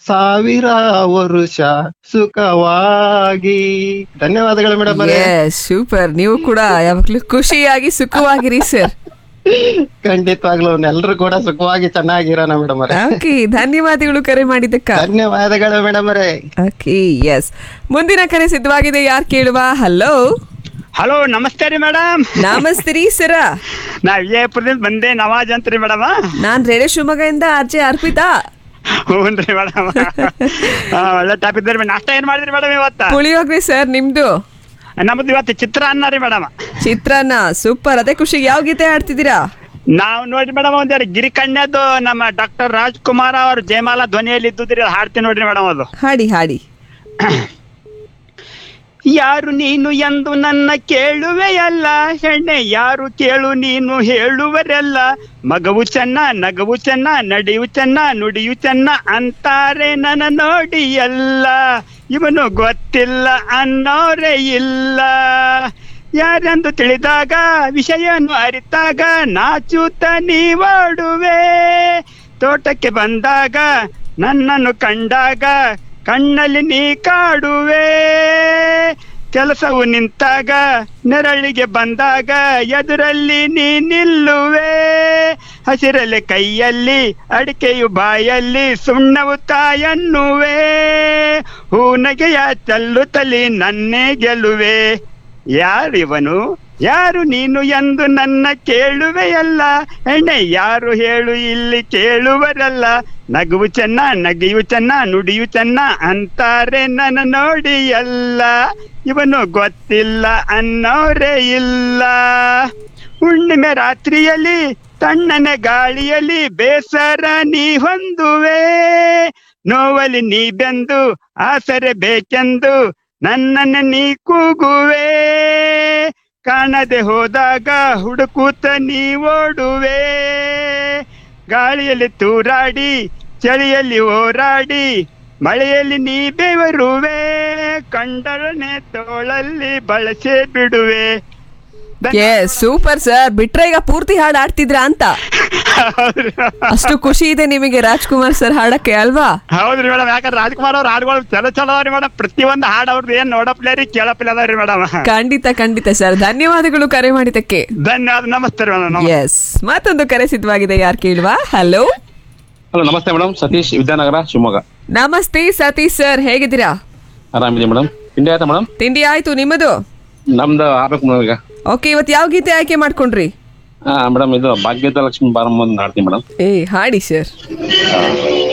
ಸಾವಿರ ವರುಷ ಸುಖವಾಗಿ ಧನ್ಯವಾದಗಳು ಮೇಡಮ್ ಅವರೇ ಸೂಪರ್ ನೀವು ಕೂಡ ಯಾವಾಗ್ಲೂ ಖುಷಿಯಾಗಿ ಸುಖವಾಗಿರಿ ಸರ್ ಖಂಡಿತವಾಗ್ಲೂ ಎಲ್ಲರೂ ಕೂಡ ಸುಖವಾಗಿ ಚೆನ್ನಾಗಿರೋಣ ಮೇಡಮ್ ಅವರೇ ಓಕೆ ಧನ್ಯವಾದಗಳು ಕರೆ ಮಾಡಿದ್ದಕ್ಕ ಧನ್ಯವಾದಗಳು ಮೇಡಮ್ ಅವರೇ ಓಕೆ ಎಸ್ ಮುಂದಿನ ಕರೆ ಸಿದ್ಧವಾಗಿದೆ ಯಾರು ಕೇಳುವ ಹಲೋ ಹಲೋ ನಮಸ್ತೆ ರೀ ಮೇಡಮ್ ನಮಸ್ತೆ ರೀ ಸರ ನಾ ವಿಜಯಪುರದಿಂದ ಬಂದೆ ನವಾಜ್ ಅಂತ್ರಿ ಮೇಡಮ್ ನಾನ್ ರೇಡಿಯೋ ಶಿವಮೊಗ್ಗದಿಂದ ಆರ್ಜೆ ಅರ್ಪಿತಾ ಹ್ಞೂನ್ರಿ ಮೇಡಮ್ ಒಳ್ಳೆ ಟಾಪ್ ಇದ್ದೀರಿ ನಾಷ್ಟ ಏನ್ ಮಾಡಿದ್ರಿ ಮೇಡಮ್ ಇವತ್ತ ಪುಳಿಯೋಗ್ರಿ ಸರ್ ನಿಮ್ದು ನಮ್ದು ಇವತ್ತು ಚಿತ್ರಾನ್ನ ರೀ ಮೇಡಮ್ ಚಿತ್ರಾನ್ನ ಸೂಪರ್ ಅದೇ ಖುಷಿಗೆ ಯಾವ ಗೀತೆ ಆಡ್ತಿದ್ದೀರಾ ನಾವು ನೋಡ್ರಿ ಮೇಡಮ್ ಒಂದ್ಯಾರ ಗಿರಿಕನ್ಯದ್ದು ನಮ್ಮ ಡಾಕ್ಟರ್ ರಾಜ್ಕುಮಾರ್ ಅವ್ರ ಜಯಮಾಲ ಧ್ವನಿಯಲ್ಲಿ ಇದ್ದುದ್ರಿ ಅದು ಹಾಡ್ತೀನಿ ನೋಡ್ರಿ ಮೇಡಮ್ ಅದು ಹಾಡಿ ಹಾಡಿ ಯಾರು ನೀನು ಎಂದು ನನ್ನ ಕೇಳುವೆಯಲ್ಲ ಹೆಣ್ಣೆ ಯಾರು ಕೇಳು ನೀನು ಹೇಳುವರೆಲ್ಲ ಮಗವು ಚೆನ್ನ ನಗವು ಚೆನ್ನ ನಡೆಯು ಚೆನ್ನ ನುಡಿಯು ಚೆನ್ನ ಅಂತಾರೆ ನನ್ನ ನೋಡಿ ಎಲ್ಲ ಇವನು ಗೊತ್ತಿಲ್ಲ ಅನ್ನೋರೇ ಇಲ್ಲ ಯಾರೆಂದು ತಿಳಿದಾಗ ವಿಷಯವನ್ನು ಅರಿತಾಗ ನಾಚೂತ ನೀವಾಡುವೆ ತೋಟಕ್ಕೆ ಬಂದಾಗ ನನ್ನನ್ನು ಕಂಡಾಗ ಕಣ್ಣಲ್ಲಿ ನೀ ಕಾಡುವೆ ಕೆಲಸವು ನಿಂತಾಗ ನೆರಳಿಗೆ ಬಂದಾಗ ಎದುರಲ್ಲಿ ನೀ ನಿಲ್ಲುವೆ ಹಸಿರಲ್ಲಿ ಕೈಯಲ್ಲಿ ಅಡಿಕೆಯು ಬಾಯಲ್ಲಿ ಸುಣ್ಣವು ತಾಯನ್ನುವೆ ಹೂನಗೆಯ ಚಲ್ಲುತ್ತಲಿ ನನ್ನೇ ಗೆಲುವೆ ಯಾರಿವನು ಯಾರು ನೀನು ಎಂದು ನನ್ನ ಕೇಳುವೆಯಲ್ಲ ಎಣ್ಣೆ ಯಾರು ಹೇಳು ಇಲ್ಲಿ ಕೇಳುವರಲ್ಲ ನಗುವು ಚೆನ್ನ ನಗೆಯು ಚೆನ್ನ ನುಡಿಯು ಚೆನ್ನ ಅಂತಾರೆ ನನ್ನ ನೋಡಿ ಎಲ್ಲ ಇವನು ಗೊತ್ತಿಲ್ಲ ಅನ್ನೋರೇ ಇಲ್ಲ ಹುಣ್ಣಿಮೆ ರಾತ್ರಿಯಲ್ಲಿ ತಣ್ಣನೆ ಗಾಳಿಯಲ್ಲಿ ಬೇಸರ ನೀ ಹೊಂದುವೆ ನೋವಲಿ ನೀ ಬೆಂದು ಆಸರೆ ಬೇಕೆಂದು ನನ್ನನ್ನು ನೀ ಕೂಗುವೆ ಕಾಣದೆ ಹೋದಾಗ ಹುಡುಕೂತ ನೀ ಓಡುವೆ ಗಾಳಿಯಲ್ಲಿ ತೂರಾಡಿ ಚಳಿಯಲ್ಲಿ ಹೋರಾಡಿ ಮಳೆಯಲ್ಲಿ ನೀ ಬೆವರುವೆ ಕಂಡರನೆ ತೋಳಲ್ಲಿ ಬಳಸೇ ಬಿಡುವೆ ಏ ಸೂಪರ್ ಸರ್ ಬಿಟ್ರೆ ಈಗ ಪೂರ್ತಿ ಹಾಡು ಆಡ್ತಿದ್ರಾ ಅಂತ ಅಷ್ಟು ಖುಷಿ ಇದೆ ನಿಮಗೆ ರಾಜ್ಕುಮಾರ್ ಸರ್ ಹಾಡಕ್ಕೆ ಅಲ್ವಾ ಹೌದ್ರಿ ಮೇಡಮ್ ಯಾಕಂದ್ರೆ ರಾಜ್ಕುಮಾರ್ ಅವ್ರ ಹಾಡುಗಳು ಚಲೋ ಚಲೋ ಅದಾವ್ರಿ ಮೇಡಮ್ ಪ್ರತಿಯೊಂದು ಹಾಡು ಅವ್ರದ್ದು ಏನ್ ನೋಡಪ್ಲೇ ರೀ ಕೇಳಪ್ಲೇ ಅದಾವ್ರಿ ಮೇಡಮ್ ಖಂಡಿತ ಖಂಡಿತ ಸರ್ ಧನ್ಯವಾದಗಳು ಕರೆ ಮಾಡಿದ್ದಕ್ಕೆ ಧನ್ಯವಾದ ನಮಸ್ತೆ ರೀ ಮೇಡಮ್ ಎಸ್ ಮತ್ತೊಂದು ಕರೆ ಸಿದ್ಧವಾಗಿದೆ ಯಾರು ಕೇಳುವ ಹಲೋ ಹಲೋ ನಮಸ್ತೆ ಮೇಡಮ್ ಸತೀಶ್ ವಿದ್ಯಾನಗರ ಶಿವಮೊಗ್ಗ ನಮಸ್ತೆ ಸತೀಶ್ ಸರ್ ಹೇಗಿದ್ದೀರಾ ಆರಾಮಿದೆ ಮೇಡಮ್ ತಿಂಡಿ ಆಯ್ತಾ ಮೇಡಮ್ ತಿಂಡಿ ಆಯ್ತು ನಿಮ್ಮದು ನಮ್ದು ಆಗ್ಬೇಕು ಮೇಡಮ್ ಈಗ ಓಕೆ ಇವತ್ತು ಯಾವ ಗೀತೆ ಆಯ್ಕೆ ಮಾಡ್ಕೊಂಡ್ರಿ ಹಾ ಮೇಡಮ್ ಇದು ಭಾಗ್ಯದ ಲಕ್ಷ್ಮಿ ಬಾರಮ್ಮ ಒಂದು ಆಡ್ತೀನಿ ಮೇಡಮ್ ಏ ಹಾಡಿ ಸರ್